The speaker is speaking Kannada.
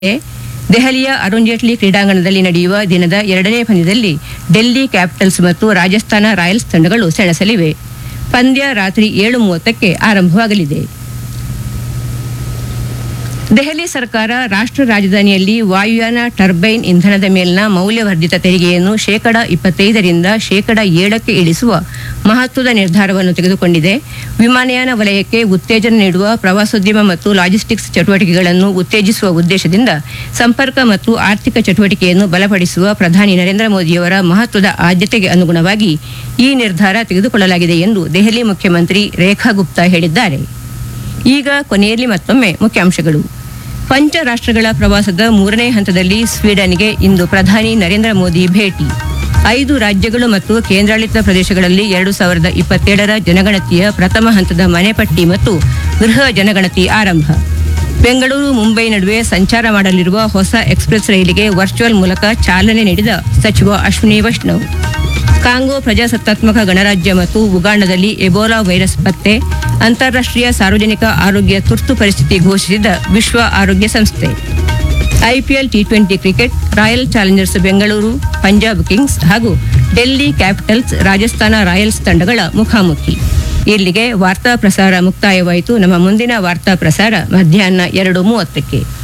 ದೆಹಲಿಯ ಅರುಣ್ ಜೇಟ್ಲಿ ಕ್ರೀಡಾಂಗಣದಲ್ಲಿ ನಡೆಯುವ ದಿನದ ಎರಡನೇ ಪಂದ್ಯದಲ್ಲಿ ಡೆಲ್ಲಿ ಕ್ಯಾಪಿಟಲ್ಸ್ ಮತ್ತು ರಾಜಸ್ಥಾನ ರಾಯಲ್ಸ್ ತಂಡಗಳು ಸೆಣಸಲಿವೆ ಪಂದ್ಯ ರಾತ್ರಿ ಏಳು ಮೂವತ್ತಕ್ಕೆ ಆರಂಭವಾಗಲಿದೆ ದೆಹಲಿ ಸರ್ಕಾರ ರಾಷ್ಟ್ರ ರಾಜಧಾನಿಯಲ್ಲಿ ವಾಯುಯಾನ ಟರ್ಬೈನ್ ಇಂಧನದ ಮೇಲಿನ ಮೌಲ್ಯವರ್ಧಿತ ತೆರಿಗೆಯನ್ನು ಶೇಕಡ ಇಪ್ಪತ್ತೈದರಿಂದ ಶೇಕಡ ಏಳಕ್ಕೆ ಇಳಿಸುವ ಮಹತ್ವದ ನಿರ್ಧಾರವನ್ನು ತೆಗೆದುಕೊಂಡಿದೆ ವಿಮಾನಯಾನ ವಲಯಕ್ಕೆ ಉತ್ತೇಜನ ನೀಡುವ ಪ್ರವಾಸೋದ್ಯಮ ಮತ್ತು ಲಾಜಿಸ್ಟಿಕ್ಸ್ ಚಟುವಟಿಕೆಗಳನ್ನು ಉತ್ತೇಜಿಸುವ ಉದ್ದೇಶದಿಂದ ಸಂಪರ್ಕ ಮತ್ತು ಆರ್ಥಿಕ ಚಟುವಟಿಕೆಯನ್ನು ಬಲಪಡಿಸುವ ಪ್ರಧಾನಿ ನರೇಂದ್ರ ಮೋದಿಯವರ ಮಹತ್ವದ ಆದ್ಯತೆಗೆ ಅನುಗುಣವಾಗಿ ಈ ನಿರ್ಧಾರ ತೆಗೆದುಕೊಳ್ಳಲಾಗಿದೆ ಎಂದು ದೆಹಲಿ ಮುಖ್ಯಮಂತ್ರಿ ರೇಖಾ ಗುಪ್ತಾ ಹೇಳಿದ್ದಾರೆ ಈಗ ಕೊನೆಯಲ್ಲಿ ಮತ್ತೊಮ್ಮೆ ಮುಖ್ಯಾಂಶಗಳು ಪಂಚ ರಾಷ್ಟ್ರಗಳ ಪ್ರವಾಸದ ಮೂರನೇ ಹಂತದಲ್ಲಿ ಸ್ವೀಡನ್ಗೆ ಇಂದು ಪ್ರಧಾನಿ ನರೇಂದ್ರ ಮೋದಿ ಭೇಟಿ ಐದು ರಾಜ್ಯಗಳು ಮತ್ತು ಕೇಂದ್ರಾಡಳಿತ ಪ್ರದೇಶಗಳಲ್ಲಿ ಎರಡು ಸಾವಿರದ ಇಪ್ಪತ್ತೇಳರ ಜನಗಣತಿಯ ಪ್ರಥಮ ಹಂತದ ಮನೆಪಟ್ಟಿ ಮತ್ತು ಗೃಹ ಜನಗಣತಿ ಆರಂಭ ಬೆಂಗಳೂರು ಮುಂಬೈ ನಡುವೆ ಸಂಚಾರ ಮಾಡಲಿರುವ ಹೊಸ ಎಕ್ಸ್ಪ್ರೆಸ್ ರೈಲಿಗೆ ವರ್ಚುವಲ್ ಮೂಲಕ ಚಾಲನೆ ನೀಡಿದ ಸಚಿವ ಅಶ್ವಿನಿ ವೈಷ್ಣವ್ ಕಾಂಗೋ ಪ್ರಜಾಸತ್ತಾತ್ಮಕ ಗಣರಾಜ್ಯ ಮತ್ತು ಉಗಾಂಡದಲ್ಲಿ ಎಬೋಲಾ ವೈರಸ್ ಪತ್ತೆ ಅಂತಾರಾಷ್ಟ್ರೀಯ ಸಾರ್ವಜನಿಕ ಆರೋಗ್ಯ ತುರ್ತು ಪರಿಸ್ಥಿತಿ ಘೋಷಿಸಿದ ವಿಶ್ವ ಆರೋಗ್ಯ ಸಂಸ್ಥೆ IPL T twenty cricket Royal Challengers Bengaluru Punjab Kings ಹಾಗೂ ಡೆಲ್ಲಿ ಕ್ಯಾಪಿಟಲ್ಸ್ ರಾಜಸ್ಥಾನ ರಾಯಲ್ಸ್ ತಂಡಗಳ ಮುಖಾಮುಖಿ ಇಲ್ಲಿಗೆ ವಾರ್ತಾ ಪ್ರಸಾರ ಮುಕ್ತಾಯವಾಯಿತು ನಮ್ಮ ಮುಂದಿನ ವಾರ್ತಾ ಪ್ರಸಾರ ಮಧ್ಯಾಹ್ನ ಎರಡು ಮೂವತ್ತಕ್ಕೆ